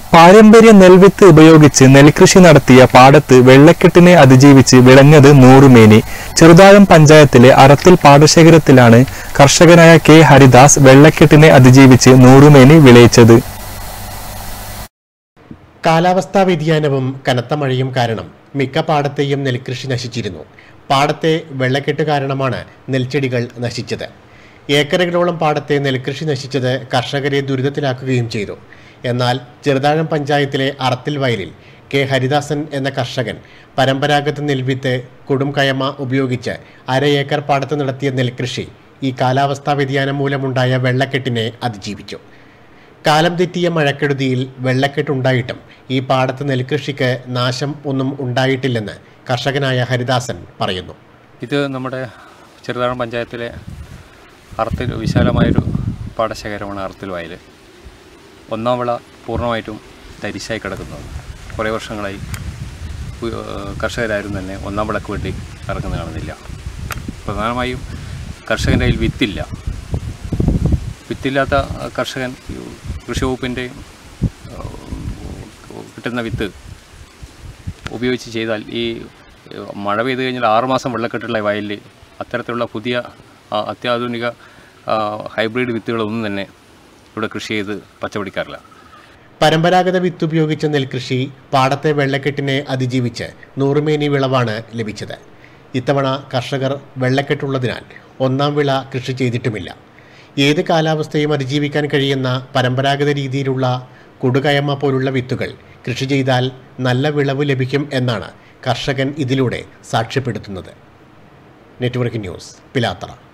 പാരമ്പര്യ നെൽവിത്ത് ഉപയോഗിച്ച് നെൽകൃഷി നടത്തിയ പാടത്ത് വെള്ളക്കെട്ടിനെ അതിജീവിച്ച് വിളഞ്ഞത് നൂറുമേനി ചെറുതാഴം പഞ്ചായത്തിലെ അറത്തിൽ പാടശേഖരത്തിലാണ് കർഷകനായ കെ ഹരിദാസ് വെള്ളക്കെട്ടിനെ അതിജീവിച്ച് നൂറുമേനി വിളയിച്ചത് കാലാവസ്ഥാ വ്യതിയാനവും കനത്ത മഴയും കാരണം മിക്ക പാടത്തെയും നെൽകൃഷി നശിച്ചിരുന്നു പാടത്തെ വെള്ളക്കെട്ട് കാരണമാണ് നെൽച്ചെടികൾ നശിച്ചത് ഏക്കറുകളോളം പാടത്തെ നെൽകൃഷി നശിച്ചത് കർഷകരെ ദുരിതത്തിലാക്കുകയും ചെയ്തു എന്നാൽ ചെറുതാഴം പഞ്ചായത്തിലെ അറത്തിൽ വയലിൽ കെ ഹരിദാസൻ എന്ന കർഷകൻ പരമ്പരാഗത നെൽവിത്ത് കൊടും കയമ ഉപയോഗിച്ച് അര ഏക്കർ പാടത്ത് നടത്തിയ നെൽകൃഷി ഈ കാലാവസ്ഥാ വ്യതിയാനം മൂലമുണ്ടായ വെള്ളക്കെട്ടിനെ അതിജീവിച്ചു കാലം തെറ്റിയ മഴക്കെടുതിയിൽ വെള്ളക്കെട്ടുണ്ടായിട്ടും ഈ പാടത്ത് നെൽകൃഷിക്ക് നാശം ഒന്നും ഉണ്ടായിട്ടില്ലെന്ന് കർഷകനായ ഹരിദാസൻ പറയുന്നു ഇത് നമ്മുടെ ചെറുതാഴം പഞ്ചായത്തിലെ അറത്തിൽ വിശാലമായൊരു പാടശേഖരമാണ് അറത്തിൽ വയൽ ഒന്നാം വിള പൂർണ്ണമായിട്ടും തരിശായി കിടക്കുന്നത് കുറേ വർഷങ്ങളായി ഉ- ഏഹ് കർഷകരാരും തന്നെ ഒന്നാം വിളക്ക് വേണ്ടി ഇറങ്ങുന്ന കാണുന്നില്ല പ്രധാനമായും കർഷകൻ്റെ കയ്യിൽ വിത്തില്ല വിത്തില്ലാത്ത കർഷകൻ ഈ കൃഷി വകുപ്പിൻ്റെ കിട്ടുന്ന വിത്ത് ഉപയോഗിച്ച് ചെയ്താൽ ഈ ഏഹ്, മഴ പെയ്ത് കഴിഞ്ഞാൽ ആറുമാസം വെള്ളക്കെട്ടുള്ള വയലിൽ അത്തരത്തിലുള്ള പുതിയ ആ, അത്യാധുനിക ആ, ഹൈബ്രിഡ് വിത്തുകളൊന്നും തന്നെ ഇവിടെ കൃഷി ചെയ്ത് പച്ചപിടിക്കാറില്ല പരമ്പരാഗത വിത്ത് ഉപയോഗിച്ച നെൽകൃഷി പാടത്തെ വെള്ളക്കെട്ടിനെ അതിജീവിച്ച് നൂറുമേനി വിളവാണ് ലഭിച്ചത് ഇത്തവണ കർഷകർ വെള്ളക്കെട്ടുള്ളതിനാൽ ഒന്നാം വിള കൃഷി ചെയ്തിട്ടുമില്ല ഏത് കാലാവസ്ഥയും അതിജീവിക്കാൻ കഴിയുന്ന പരമ്പരാഗത രീതിയിലുള്ള കൊടുകയമ്മ പോലുള്ള വിത്തുകൾ കൃഷി ചെയ്താൽ നല്ല വിളവ് ലഭിക്കും എന്നാണ് കർഷകൻ ഇതിലൂടെ സാക്ഷ്യപ്പെടുത്തുന്നത് നെറ്റ്വർക്ക് ന്യൂസ് പിലാത്തറ